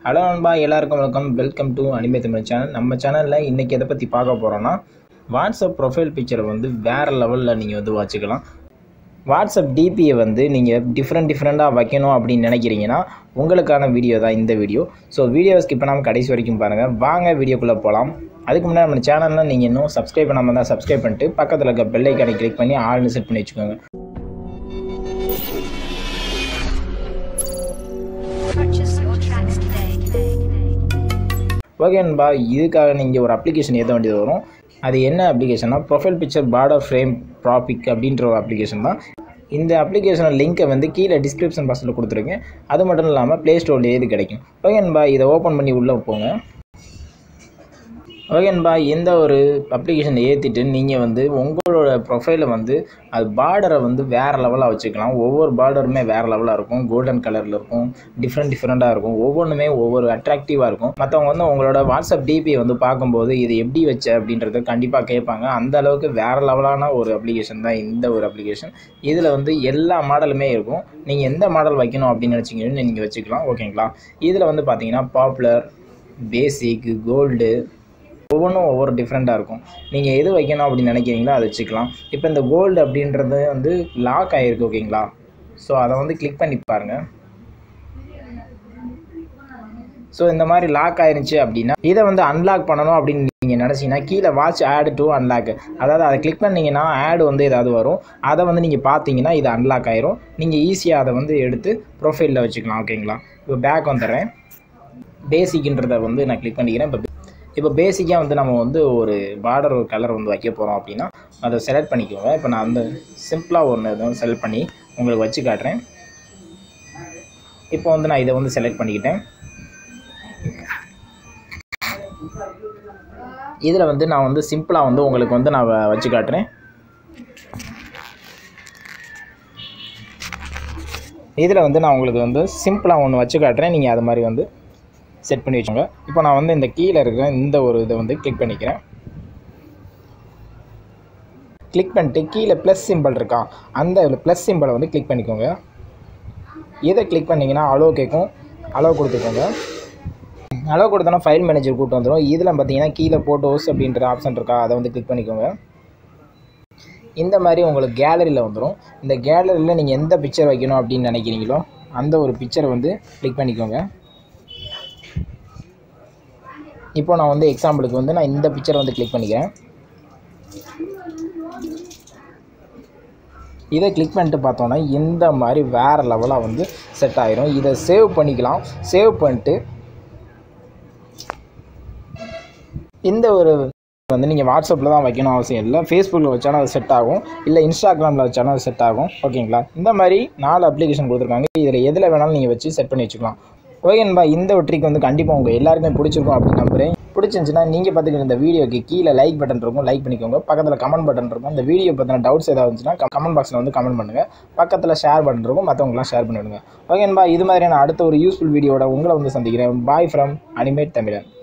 Hello நண்பா எல்லாருக்கும் வணக்கம் welcome to anime Tamil channel நம்ம சேனலில் இன்றைக்கி எதை பற்றி பார்க்க போகிறோன்னா வாட்ஸ்அப் ப்ரொஃபைல் பிக்சரை வந்து வேறு லெவலில் நீங்கள் வந்து வச்சுக்கலாம் வாட்ஸ்அப் டிபியை வந்து நீங்கள் டிஃப்ரெண்ட் டிஃப்ரெண்ட்டாக வைக்கணும் அப்படின்னு நினைக்கிறீங்கன்னா உங்களுக்கான வீடியோ தான் இந்த வீடியோ ஸோ வீடியோவை ஸ்கிப் பண்ணாமல் கடைசி வரைக்கும் பாருங்கள் வாங்க வீடியோக்குள்ளே போகலாம் அதுக்கு முன்னாடி நம்ம சேனலில் நீங்கள் இன்னும் சப்ஸ்கிரைப் பண்ணாமல் தான் சப்ஸ்கிரைப் பண்ணிட்டு பக்கத்தில் இருக்க பெல் ஐக்கானை கிளிக் பண்ணி ஆள்னு செட் பண்ணி வச்சுக்கோங்க Purchase your tracks today. Okay நண்பா இதுக்காக நீங்கள் ஒரு அப்ளிகேஷன் ஏற்ற வேண்டியது வரும் அது என்ன அப்ளிகேஷன்னா ப்ரொஃபைல் பிக்சர் பார்டர் ஃப்ரேம் ப்ராபிக் அப்படின்ற ஒரு அப்ளிகேஷன் தான் இந்த அப்ளிகேஷனோட லிங்க்கை வந்து கீழே டிஸ்கிரிப்ஷன் பாக்ஸில் கொடுத்துருக்கேன் அது மட்டும் இல்லாமல் ப்ளே ஸ்டோர்லேயே இது கிடைக்கும் ஓகே நண்பா இதை ஓப்பன் பண்ணி உள்ளே போங்க ஓகே நண்பா எந்த ஒரு அப்ளிகேஷன் ஏற்றிட்டு நீங்கள் வந்து உங்களோட ப்ரொஃபைலை வந்து அது பார்டரை வந்து வேறு லெவலாக வச்சுக்கலாம் ஒவ்வொரு பார்டருமே வேறு லெவலாக இருக்கும் கோல்டன் கலரில் இருக்கும் டிஃப்ரெண்ட் டிஃப்ரெண்ட்டாக இருக்கும் ஒவ்வொன்றுமே ஒவ்வொரு அட்ராக்டிவாக இருக்கும் மற்றவங்க வந்து உங்களோட வாட்ஸ்அப் டிபியை வந்து பார்க்கும்போது இது எப்படி வச்ச அப்படின்றத கண்டிப்பாக கேட்பாங்க அந்த அளவுக்கு வேறு லெவலான ஒரு அப்ளிகேஷன் தான் இந்த ஒரு அப்ளிகேஷன் இதில் வந்து எல்லா மாடலுமே இருக்கும் நீங்கள் எந்த மாடல் வைக்கணும் அப்படின்னு நினச்சிங்கன்னு நீங்கள் வச்சுக்கலாம் ஓகேங்களா இதில் வந்து பார்த்தீங்கன்னா பாப்புலர் பேசிக் கோல்டு ஒவ்வொன்றும் ஒவ்வொரு டிஃப்ரெண்ட்டாக இருக்கும் நீங்கள் எது வைக்கணும் அப்படின்னு நினைக்கிறீங்களோ அதை வச்சுக்கலாம் இப்போ இந்த கோல்டு அப்படின்றது வந்து லாக் ஆகிருக்கு ஓகேங்களா ஸோ அதை வந்து கிளிக் பண்ணி பாருங்கள் ஸோ இந்த மாதிரி லாக் ஆயிருந்துச்சு அப்படின்னா இதை வந்து அன்லாக் பண்ணணும் அப்படின்னு நீங்கள் நினச்சிங்கன்னா கீழே வாட்ச் ஆட் டு அன்லாக் அதாவது அதை கிளிக் பண்ணிங்கன்னா ஆட் வந்து ஏதாவது வரும் அதை வந்து நீங்கள் பார்த்தீங்கன்னா இது அன்லாக் ஆயிரும் நீங்கள் ஈஸியாக அதை வந்து எடுத்து ப்ரொஃபைலில் வச்சுக்கலாம் ஓகேங்களா இப்போ பேக் வந்துடுறேன் பேசிக்ன்றதை வந்து நான் கிளிக் பண்ணிக்கிறேன் இப்போ இப்போ பேசிக்காக வந்து நம்ம வந்து ஒரு பார்டர் ஒரு கலர் வந்து வைக்க போகிறோம் அப்படின்னா அதை செலக்ட் பண்ணிக்கோங்க இப்போ நான் வந்து சிம்பிளாக ஒன்று இதை வந்து செலக்ட் பண்ணி உங்களுக்கு வச்சு காட்டுறேன் இப்போ வந்து நான் இதை வந்து செலக்ட் பண்ணிக்கிட்டேன் இதில் வந்து நான் வந்து சிம்பிளாக வந்து உங்களுக்கு வந்து நான் வ- வச்சு காட்டுறேன் இதில் வந்து நான் உங்களுக்கு வந்து சிம்பிளாக ஒன்று வச்சு காட்டுறேன் நீங்கள் அது மாதிரி வந்து செட் பண்ணி வச்சுக்கோங்க இப்போ நான் வந்து இந்த கீழே இருக்கிற இந்த ஒரு இதை வந்து கிளிக் பண்ணிக்கிறேன் கிளிக் பண்ணிட்டு கீழே ப்ளஸ் சிம்பிள் இருக்கா அந்த ப்ளஸ் சிம்பிளை வந்து கிளிக் பண்ணிக்கோங்க இதை கிளிக் பண்ணிங்கன்னா அலோ கேட்கும் அலோ கொடுத்துக்கோங்க அலோ கொடுத்தோன்னா ஃபைல் மேனேஜர் கூட்டு வந்துடும் இதில் பார்த்தீங்கன்னா கீழே ஃபோட்டோஸ் அப்படின்ற ஆப்ஷன் இருக்கா அதை வந்து கிளிக் பண்ணிக்கோங்க இந்த மாதிரி உங்களுக்கு கேலரியில் வந்துடும் இந்த கேலரியில் நீங்கள் எந்த பிக்சர் வைக்கணும் அப்படின்னு நினைக்கிறீங்களோ அந்த ஒரு பிக்சரை வந்து கிளிக் பண்ணிக்கோங்க இப்போ நான் வந்து எக்ஸாம்பிளுக்கு வந்து நான் இந்த பிக்சரை வந்து கிளிக் பண்ணிக்கிறேன் இதை கிளிக் பண்ணிட்டு பார்த்தோன்னா இந்த மாதிரி வேறு லெவலாக வந்து செட் ஆயிரும் இதை சேவ் பண்ணிக்கலாம் சேவ் பண்ணிட்டு இந்த ஒரு வந்து நீங்கள் வாட்ஸ்அப்பில் தான் வைக்கணும் அவசியம் இல்லை ஃபேஸ்புக்கில் வச்சாலும் அது செட் ஆகும் இல்லை இன்ஸ்டாகிராமில் வச்சாலும் அது செட் ஆகும் ஓகேங்களா இந்த மாதிரி நாலு அப்ளிகேஷன் கொடுத்துருக்காங்க இதில் எதில் வேணாலும் நீங்கள் வச்சு செட் பண்ணி வச்சுக்கலாம் ஓகேன்பா இந்த ஒரு ட்ரிக் வந்து கண்டிப்பாக உங்கள் எல்லாருக்குமே பிடிச்சிருக்கும் அப்படின்னு நம்புகிறேன் பிடிச்சிருந்துச்சுன்னா நீங்கள் பார்த்துக்கிற இந்த வீடியோக்கு கீழே லைக் பட்டன் இருக்கும் லைக் பண்ணிக்கோங்க பக்கத்தில் கமெண்ட் பட்டன் இருக்கும் இந்த வீடியோ பற்றின டவுட்ஸ் ஏதாவது இருந்துச்சுன்னா கமெண்ட் பாக்ஸில் வந்து கமெண்ட் பண்ணுங்கள் பக்கத்தில் ஷேர் பட்டன் இருக்கும் மற்றவங்களாம் ஷேர் பண்ணிவிடுங்க ஓகேன்பா இது மாதிரியான அடுத்த ஒரு யூஸ்ஃபுல் வீடியோட உங்களை வந்து சந்திக்கிறேன் பாய் ஃப்ரம் அனிமேட் தமிழன்